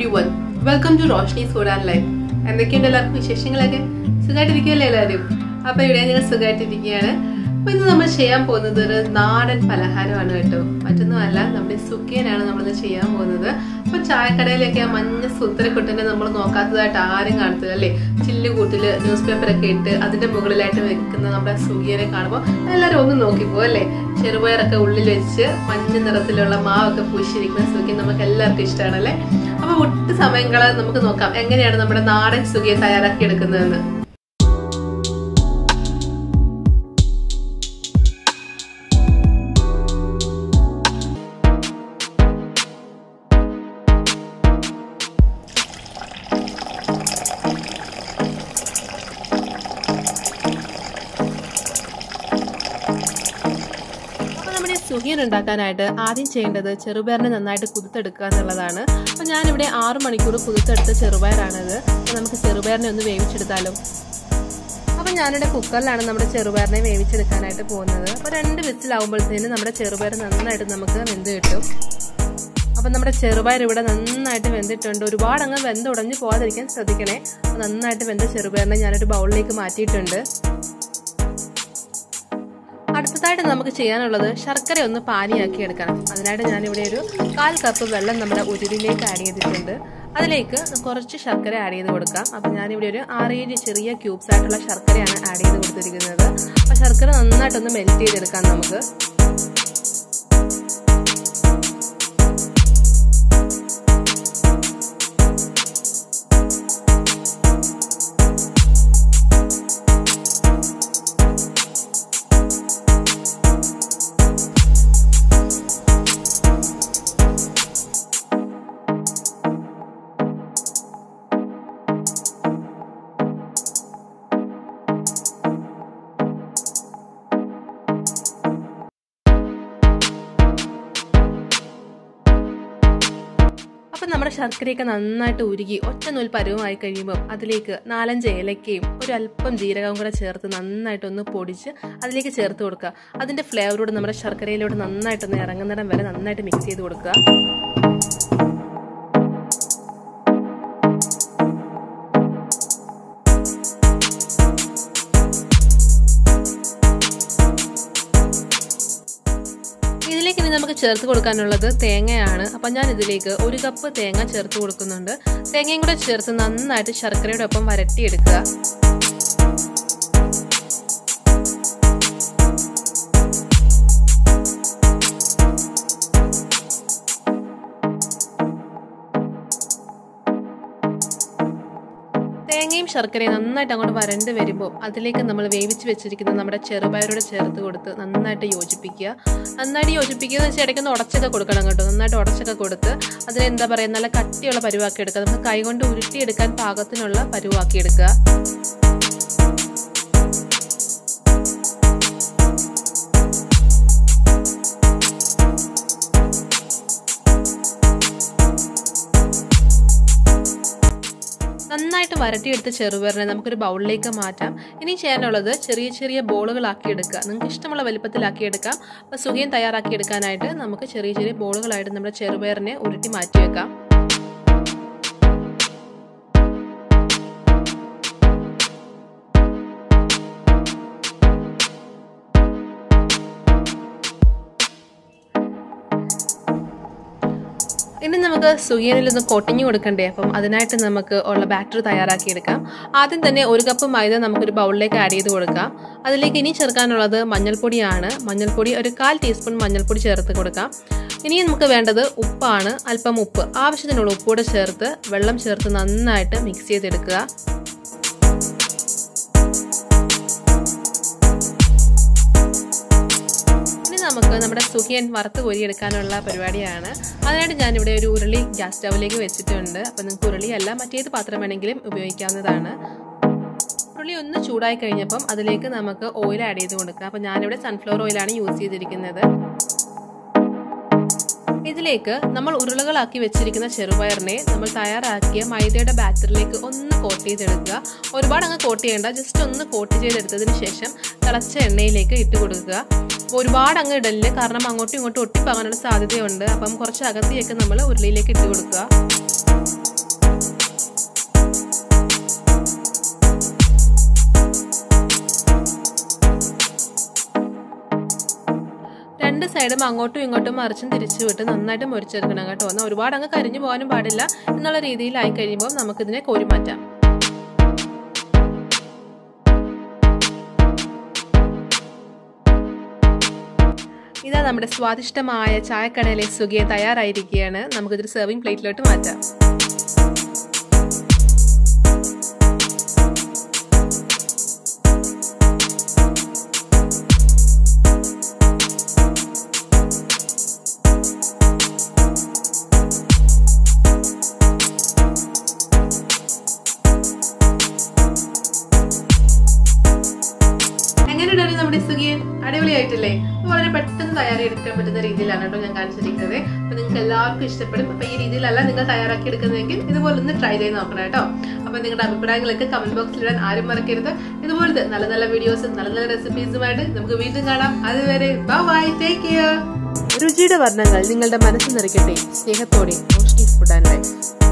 every everyone welcome to Roshni food and life എന്തൊക്കെയുണ്ട് എല്ലാവർക്കും വിശേഷങ്ങളൊക്കെ സുഖമായിട്ടിരിക്കുകയല്ലേ എല്ലാവരും അപ്പൊ ഇവിടെ ഞങ്ങൾ സുഖമായിട്ടിരിക്കുകയാണ് അപ്പൊ ഇന്ന് നമ്മൾ ചെയ്യാൻ പോകുന്നത് ഒരു നാടൻ പലഹാരമാണ് കേട്ടോ മറ്റൊന്നുമല്ല നമ്മുടെ സുക്കിയനാണ് നമ്മളിന്ന് ചെയ്യാൻ പോകുന്നത് അപ്പൊ ചായക്കടയിലൊക്കെ ആ മഞ്ഞ സുത്തരക്കൊട്ടനെ നമ്മൾ നോക്കാത്തതായിട്ട് ആരും കാണത്തില്ല അല്ലേ ചില്ല് കൂട്ടില് ന്യൂസ് പേപ്പർ ഒക്കെ ഇട്ട് അതിന്റെ മുകളിലായിട്ട് വെക്കുന്ന നമ്മുടെ സുഖിയനെ കാണുമ്പോൾ എല്ലാവരും ഒന്ന് നോക്കിപ്പോ അല്ലേ ചെറുപയറൊക്കെ ഉള്ളിൽ വെച്ച് മഞ്ഞ നിറത്തിലുള്ള മാവൊക്കെ പൂശിയിരിക്കുന്ന സുഖിയൻ നമുക്ക് എല്ലാവർക്കും ഇഷ്ടമാണല്ലേ അപ്പൊ ഒട്ട് സമയങ്ങള് നമുക്ക് നോക്കാം എങ്ങനെയാണ് നമ്മുടെ നാടൻ സുഖിയെ തയ്യാറാക്കി എടുക്കുന്നതെന്ന് അപ്പോൾ നമ്മുടെ ഈ സുഖിയൻ ഉണ്ടാക്കാനായിട്ട് ആദ്യം ചെയ്യേണ്ടത് ചെറുപയറിനെ നന്നായിട്ട് കുതിർത്തെടുക്കുക എന്നുള്ളതാണ് അപ്പോൾ ഞാനിവിടെ ആറു മണിക്കൂർ കുതിർത്തെടുത്ത ചെറുപയറാണിത് അപ്പോൾ നമുക്ക് ചെറുപയറിനെ ഒന്ന് വേവിച്ചെടുത്താലോ അപ്പോൾ ഞാനിവിടെ കുക്കറിലാണ് നമ്മുടെ ചെറുപയറിനെ വേവിച്ചെടുക്കാനായിട്ട് പോകുന്നത് അപ്പോൾ രണ്ട് വിസിലാവുമ്പോഴത്തേന് നമ്മുടെ ചെറുപയർ നന്നായിട്ട് നമുക്ക് വെന്ത് കിട്ടും അപ്പം നമ്മുടെ ചെറുപയർ ഇവിടെ നന്നായിട്ട് വെന്തിട്ടുണ്ട് ഒരുപാട് അങ്ങ് വെന്ത് ഉടഞ്ഞു പോകാതിരിക്കാൻ ശ്രദ്ധിക്കണേ അപ്പോൾ നന്നായിട്ട് വെന്ത ചെറുപയറിനെ ഞാനൊരു ബൗളിലേക്ക് മാറ്റിയിട്ടുണ്ട് അടുത്തതായിട്ട് നമുക്ക് ചെയ്യാനുള്ളത് ശർക്കര ഒന്ന് പാനിയാക്കി എടുക്കണം അതിനായിട്ട് ഞാനിവിടെ ഒരു കാൽ കപ്പ് വെള്ളം നമ്മുടെ ഉരുളിലേക്ക് ആഡ് ചെയ്തിട്ടുണ്ട് അതിലേക്ക് കുറച്ച് ശർക്കര ആഡ് ചെയ്ത് കൊടുക്കാം അപ്പം ഞാനിവിടെ ഒരു ആറേഴ് ചെറിയ ക്യൂബ്സ് ആയിട്ടുള്ള ശർക്കരയാണ് ആഡ് ചെയ്ത് കൊടുത്തിരിക്കുന്നത് അപ്പം ശർക്കര നന്നായിട്ടൊന്ന് മെൽറ്റ് ചെയ്തെടുക്കാം നമുക്ക് അപ്പം നമ്മുടെ ശർക്കരയൊക്കെ നന്നായിട്ട് ഉരുകി ഒറ്റ നൂൽ പരുവമായി കഴിയുമ്പോൾ അതിലേക്ക് നാലഞ്ച് ഏലക്കയും ഒരു അല്പം ജീരകവും കൂടെ ചേർത്ത് നന്നായിട്ടൊന്ന് പൊടിച്ച് അതിലേക്ക് ചേർത്ത് കൊടുക്കുക അതിൻ്റെ ഫ്ലേവറോട് നമ്മുടെ ശർക്കരയിലോട്ട് നന്നായിട്ടൊന്ന് ഇറങ്ങുന്നിടം വരെ നന്നായിട്ട് മിക്സ് ചെയ്ത് കൊടുക്കുക ഇതിലേക്ക് ഇനി നമുക്ക് ചേർത്ത് കൊടുക്കാനുള്ളത് തേങ്ങയാണ് അപ്പം ഞാൻ ഇതിലേക്ക് ഒരു കപ്പ് തേങ്ങ ചേർത്ത് കൊടുക്കുന്നുണ്ട് തേങ്ങയും കൂടെ ചേർത്ത് നന്നായിട്ട് ശർക്കരയുടെ ഒപ്പം വരട്ടിയെടുക്കുക തേങ്ങയും ശർക്കരയും നന്നായിട്ട് അങ്ങോട്ട് വരണ്ട് വരുമ്പോൾ അതിലേക്ക് നമ്മൾ വേവിച്ച് വെച്ചിരിക്കുന്ന നമ്മുടെ ചെറുപയറോടെ ചേർത്ത് കൊടുത്ത് നന്നായിട്ട് യോജിപ്പിക്കുക നന്നായിട്ട് യോജിപ്പിക്കുക എന്ന് വെച്ചാൽ ഇടയ്ക്കൊന്ന് ഉടച്ചൊക്കെ കൊടുക്കണം കേട്ടോ നന്നായിട്ട് ഉടച്ചൊക്കെ കൊടുത്ത് അതിന് എന്താ പറയുക നല്ല കട്ടിയുള്ള പരുവാക്കി എടുക്കുക നമുക്ക് കൈകൊണ്ട് ഉരുട്ടിയെടുക്കാൻ പാകത്തിനുള്ള പരുവാക്കി എടുക്കുക നന്നായിട്ട് വരട്ടിയെടുത്ത ചെറുപയറിനെ നമുക്കൊരു ബൗളിലേക്ക് മാറ്റാം ഇനി ചെയ്യാനുള്ളത് ചെറിയ ചെറിയ ബോളുകളാക്കി എടുക്കുക നിങ്ങൾക്ക് ഇഷ്ടമുള്ള വലിപ്പത്തിലാക്കി എടുക്കാം അപ്പോൾ സുഖം തയ്യാറാക്കി എടുക്കാനായിട്ട് നമുക്ക് ചെറിയ ചെറിയ ബോളുകളായിട്ട് നമ്മുടെ ചെറുപയറിനെ ഉരുട്ടി മാറ്റി വെക്കാം ഇനി നമുക്ക് സുഖിയനിൽ ഒന്ന് കൊട്ടിഞ്ഞു കൊടുക്കണ്ടേ അപ്പം അതിനായിട്ട് നമുക്ക് ഉള്ള ബാറ്റർ തയ്യാറാക്കിയെടുക്കാം ആദ്യം തന്നെ ഒരു കപ്പ് മൈദ നമുക്കൊരു ബൗളിലേക്ക് ആഡ് ചെയ്ത് കൊടുക്കാം അതിലേക്ക് ഇനി ചേർക്കാനുള്ളത് മഞ്ഞൾപ്പൊടിയാണ് മഞ്ഞൾപ്പൊടി ഒരു കാൽ ടീസ്പൂൺ മഞ്ഞൾപ്പൊടി ചേർത്ത് കൊടുക്കാം ഇനി നമുക്ക് വേണ്ടത് ഉപ്പാണ് അല്പം ഉപ്പ് ആവശ്യത്തിനുള്ള ഉപ്പൂടെ ചേർത്ത് വെള്ളം ചേർത്ത് നന്നായിട്ട് മിക്സ് ചെയ്തെടുക്കുക ഇനി നമുക്ക് നമ്മുടെ സുഖിയൻ വറുത്ത് കോരിയെടുക്കാനുള്ള പരിപാടിയാണ് അതിനായിട്ട് ഞാനിവിടെ ഒരു ഉരുളി ഗ്യാസ് സ്റ്റൗവിലേക്ക് വെച്ചിട്ടുണ്ട് അപ്പോൾ നിങ്ങൾക്ക് ഉരുളിയല്ല മറ്റേത് പാത്രം വേണമെങ്കിലും ഉപയോഗിക്കാവുന്നതാണ് ഉരുളി ഒന്ന് ചൂടായി കഴിഞ്ഞപ്പം അതിലേക്ക് നമുക്ക് ഓയിൽ ആഡ് ചെയ്ത് കൊടുക്കാം അപ്പോൾ ഞാനിവിടെ സൺഫ്ലവർ ഓയിലാണ് യൂസ് ചെയ്തിരിക്കുന്നത് ഇതിലേക്ക് നമ്മൾ ഉരുളകളാക്കി വെച്ചിരിക്കുന്ന ചെറുപയറിനെ നമ്മൾ തയ്യാറാക്കിയ മൈദയുടെ ബാറ്ററിലേക്ക് ഒന്ന് കോട്ട് ചെയ്തെടുക്കുക ഒരുപാട് അങ്ങ് കോട്ട് ചെയ്യേണ്ട ജസ്റ്റ് ഒന്ന് കോട്ട് ചെയ്തെടുത്തതിന് ശേഷം തിളച്ച എണ്ണയിലേക്ക് ഇട്ട് കൊടുക്കുക ഒരുപാട് അങ്ങ് ഇടലില്ല കാരണം അങ്ങോട്ടും ഇങ്ങോട്ടും ഒട്ടിപ്പോകാനുള്ള സാധ്യതയുണ്ട് അപ്പം കുറച്ച് അകത്തിയൊക്കെ നമ്മൾ ഉരുളിയിലേക്ക് ഇട്ട് കൊടുക്കുക രണ്ട് സൈഡും അങ്ങോട്ടും ഇങ്ങോട്ടും മറിച്ചും തിരിച്ചു വിട്ട് നന്നായിട്ട് മുരിച്ചെടുക്കണം കേട്ടോ എന്നാൽ ഒരുപാട് അങ്ങ് കരിഞ്ഞു പോകാനും പാടില്ല എന്നുള്ള രീതിയിലായി കഴിയുമ്പോൾ നമുക്കിതിനെ കോരി മാറ്റാം ഇതാ നമ്മുടെ സ്വാദിഷ്ടമായ ചായക്കടയിലെ സുഖിയെ തയ്യാറായിരിക്കുകയാണ് നമുക്കിതൊരു സെർവിങ് പ്ലേറ്റിലോട്ട് മാറ്റാം എങ്ങനെയുണ്ടായിരുന്നു നമ്മുടെ സുഖിയൻ അടിപൊളിയായിട്ടില്ലേ വളരെ പെട്ടെന്ന് തയ്യാറെടുക്കാൻ പറ്റുന്ന രീതിയിലാണ് കേട്ടോ ഞാൻ കാണിച്ചിരിക്കുന്നത് അപ്പൊ നിങ്ങൾക്ക് എല്ലാവർക്കും ഇഷ്ടപ്പെടും അപ്പൊ ഈ രീതിയിലല്ല നിങ്ങൾ തയ്യാറാക്കി എടുക്കുന്നതെങ്കിൽ ഇതുപോലെ ഒന്ന് ട്രൈ ചെയ്ത് നോക്കണം കേട്ടോ അപ്പൊ നിങ്ങളുടെ അഭിപ്രായങ്ങളൊക്കെ കമന്റ് ബോക്സിൽ ഇടാൻ ആരും മറക്കരുത് ഇതുപോലത്തെ നല്ല നല്ല വീഡിയോസും നല്ല നല്ല റെസിപ്പീസുമായിട്ട് നമുക്ക് വീണ്ടും കാണാം അതുവരെ ബൈ ടേക്ക് കെയർ രുചിയുടെ വർണ്ണങ്ങൾ നിങ്ങളുടെ മനസ്സ് നിറയ്ക്കട്ടെ സ്നേഹത്തോടെ ഫുഡ് ആൻഡ് ലൈഫ്